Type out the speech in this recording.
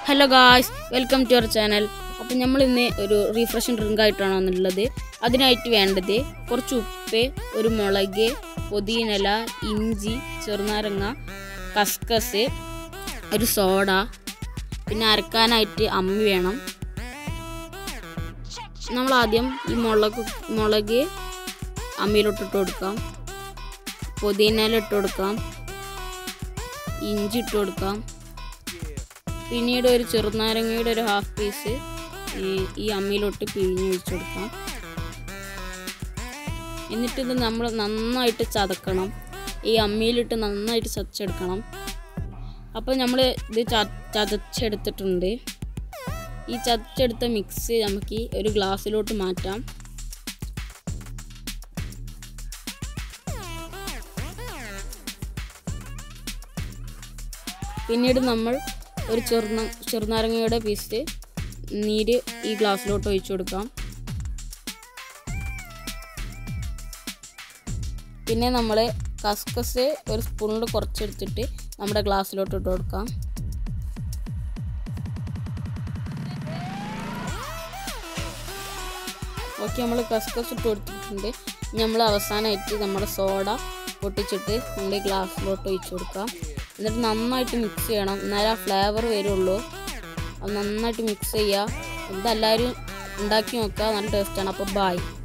hello guys welcome to our channel അപ്പം നമ്മൾ ഇന്ന് ഒരു റീഫ്രഷിംഗ് ഡ്രിങ്ക് ആയിട്ടാണ് വന്നിട്ടുള്ളത് അതിനായിട്ട് വേണ്ടത് കുറച്ച് ഉപ്പ് ഒരു മുളക് പുതിനല ഇഞ്ചി ചെറുനാരങ്ങ കസ്കസ് ഒരു സോഡ പിന്നെ അരക്കാനായിട്ട് അമ്മി വേണം നമ്മൾ ആദ്യം ഈ മുളക് മുളക് അമ്മിയിലോട്ടിട്ട് കൊടുക്കാം പുതിനയില ഇട്ട് കൊടുക്കാം ഇഞ്ചി ഇട്ട് കൊടുക്കാം പിന്നീട് ഒരു ചെറുനാരങ്ങയുടെ ഒരു ഹാഫ് പീസ് ഈ ഈ അമ്മിയിലോട്ട് പിഴിഞ്ഞ് ഒഴിച്ചു കൊടുക്കാം എന്നിട്ട് ഇത് നമ്മൾ നന്നായിട്ട് ചതക്കണം ഈ അമ്മിയിലിട്ട് നന്നായിട്ട് ചതച്ചെടുക്കണം അപ്പോൾ നമ്മൾ ഇത് ച- ചതച്ചെടുത്തിട്ടുണ്ട് ഈ ചതച്ചെടുത്ത മിക്സ് നമുക്ക് ഈ ഒരു ഗ്ലാസ്സിലോട്ട് മാറ്റാം പിന്നീട് നമ്മൾ ഒരു ചെറുന ചെറുനാരങ്ങയുടെ പീസ് നീര് ഈ ഗ്ലാസ്സിലോട്ട് ഒഴിച്ചു കൊടുക്കാം പിന്നെ നമ്മൾ കസ്കസ് ഒരു സ്പൂണിൽ കുറച്ചെടുത്തിട്ട് നമ്മുടെ ഗ്ലാസ്സിലോട്ട് ഇട്ട് കൊടുക്കാം ഓക്കെ നമ്മൾ കസ്കസ് ഇട്ട് കൊടുത്തിട്ടുണ്ട് ഇനി നമ്മൾ അവസാനമായിട്ട് നമ്മുടെ സോഡ പൊട്ടിച്ചിട്ട് നമ്മൾ ഈ ഗ്ലാസ്സിലോട്ട് ഒഴിച്ചു കൊടുക്കാം എന്നിട്ട് നന്നായിട്ട് മിക്സ് ചെയ്യണം എന്നാലേ ആ ഫ്ലേവർ വരുള്ളൂ അത് നന്നായിട്ട് മിക്സ് ചെയ്യുക ഇതെല്ലാവരും ഉണ്ടാക്കി നോക്കുക നല്ല ടേസ്റ്റാണ് അപ്പോൾ ബായ്